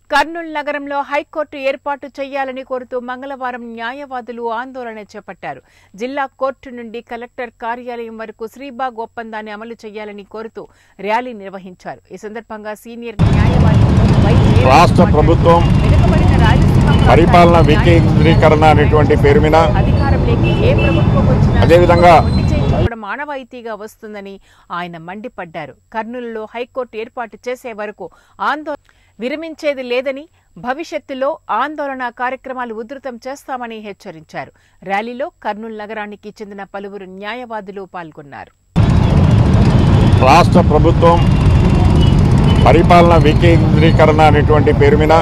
కర్నూలు నగరంలో హైకోర్టు ఏర్పాటు చేయాలని కోరుతూ మంగళవారం న్యాయవాదులు ఆందోళన చేపట్టారు జిల్లా కోర్టు నుండి కలెక్టర్ కార్యాలయం వరకు శ్రీబాగ్ ఒప్పందాన్ని అమలు చేయాలని కోరుతూ ర్యాలీ నిర్వహించారు ఈ సందర్భంగా సీనియర్ న్యాయవాది వై. వీరయ్య రాష్ట్ర మాట్లాడుతూ, ప్రభుత్వం వెనుకబడిన రాయలసీమ ప్రాంతాల్లో పరిపాలన న్యాయ వికేంద్రీకరణ అనేటువంటి పేరు మీద అధికారంలోకి ఏ ప్రభుత్వం వచ్చినా అదేవిధంగా మొండి చేయి చూపడం ఆనవాయితీగా వస్తుందని ఆయన మండిపడ్డారు కర్నూలులో హైకోర్టు ఏర్పాటు చేసే వరకు ఆందోళన విరమించేది లేదని భవిష్యత్తులో ఆందోళన కార్యక్రమాలు ఉధృతం చేస్తామని హెచ్చరించారు ర్యాలీలో కర్నూలు నగరానికి చెందిన పలువురు న్యాయవాదులు పాల్గొన్నారు రాష్ట్ర ప్రభుత్వం పరిపాలన వికేంద్రీకరణ అనేటువంటి పేరు మీద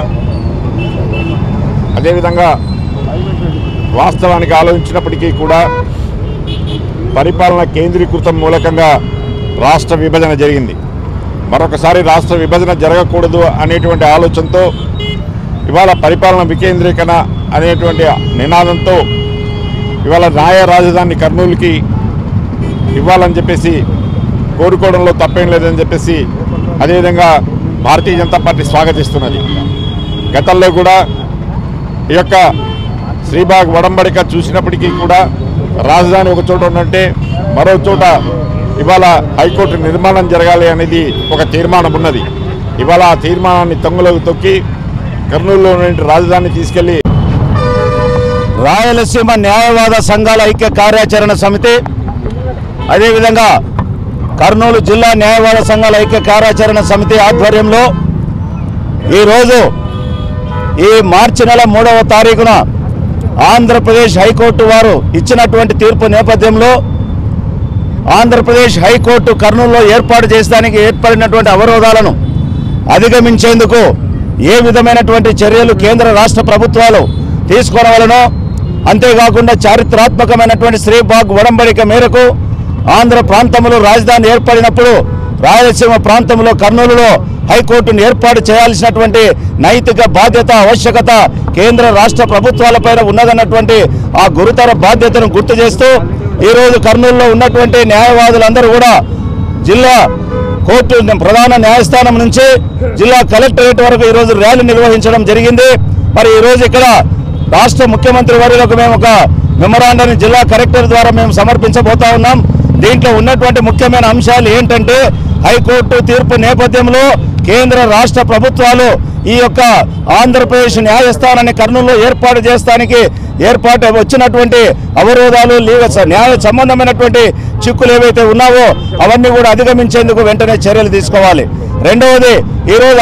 అదేవిధంగా వాస్తవానికి ఆలోచించినప్పటికీ కూడా పరిపాలన కేంద్రీకృతం మూలకంగా రాష్ట్ర విభజన జరిగింది మరొకసారి రాష్ట్ర విభజన జరగకూడదు అనేటువంటి ఆలోచనతో ఇవాళ పరిపాలన వికేంద్రీకరణ అనేటువంటి నినాదంతో ఇవాళ న్యాయ రాజధాని కర్నూలుకి ఇవ్వాలని చెప్పేసి కోరుకోవడంలో తప్పేం లేదని చెప్పేసి అదేవిధంగా భారతీయ జనతా పార్టీ స్వాగతిస్తున్నది గతంలో కూడా ఈ యొక్క శ్రీబాగ్ వడంబడిక చూసినప్పటికీ కూడా రాజధాని ఒక చోట ఉన్నట్టే మరో చోట ఇవాళ హైకోర్టు నిర్మాణం జరగాలి అనేది ఒక తీర్మానం ఉన్నది ఇవాళ ఆ తీర్మానాన్ని తొంగలోకి తొక్కి కర్నూలులో ఉన్న రాజధాని తీసుకెళ్లి రాయలసీమ న్యాయవాద సంఘాల ఐక్య కార్యాచరణ సమితి అదేవిధంగా కర్నూలు జిల్లా న్యాయవాద సంఘాల ఐక్య కార్యాచరణ సమితి ఆధ్వర్యంలో ఈరోజు ఈ మార్చి నెల మూడవ తారీఖున ఆంధ్రప్రదేశ్ హైకోర్టు వారు ఇచ్చినటువంటి తీర్పు నేపథ్యంలో ఆంధ్రప్రదేశ్ హైకోర్టు కర్నూలులో ఏర్పాటు చేసడానికి ఏర్పడినటువంటి అవరోధాలను అధిగమించేందుకు ఏ విధమైనటువంటి చర్యలు కేంద్ర రాష్ట్ర ప్రభుత్వాలు తీసుకోవలనో అంతేకాకుండా చారిత్రాత్మకమైనటువంటి శ్రీబాగ్ ఒడంబడిక మేరకు ఆంధ్ర ప్రాంతంలో రాజధాని ఏర్పడినప్పుడు రాయలసీమ ప్రాంతంలో కర్నూలులో హైకోర్టును ఏర్పాటు చేయాల్సినటువంటి నైతిక బాధ్యత ఆవశ్యకత కేంద్ర రాష్ట్ర ప్రభుత్వాలపైన ఉన్నదన్నటువంటి ఆ గురుతర బాధ్యతను గుర్తు చేస్తూ ఈరోజు కర్నూలులో ఉన్నటువంటి న్యాయవాదులందరూ కూడా జిల్లా కోర్టు ప్రధాన న్యాయస్థానం నుంచి జిల్లా కలెక్టరేట్ వరకు ఈరోజు ర్యాలీ నిర్వహించడం జరిగింది మరి ఈరోజు ఇక్కడ రాష్ట్ర ముఖ్యమంత్రి వర్యులకు మేము ఒక మెమరాండాన్ని జిల్లా కలెక్టర్ ద్వారా మేము సమర్పించబోతా ఉన్నాం దీంట్లో ఉన్నటువంటి ముఖ్యమైన అంశాలు ఏంటంటే హైకోర్టు తీర్పు నేపథ్యంలో కేంద్ర రాష్ట్ర ప్రభుత్వాలు ఈ యొక్క ఆంధ్రప్రదేశ్ న్యాయస్థానాన్ని కర్నూలులో ఏర్పాటు చేస్తానికి ఏర్పాటు వచ్చినటువంటి అవరోధాలు లీగ న్యాయ సంబంధమైనటువంటి చిక్కులు ఏవైతే ఉన్నావో అవన్నీ కూడా అధిగమించేందుకు వెంటనే చర్యలు తీసుకోవాలి రెండవది ఈరోజు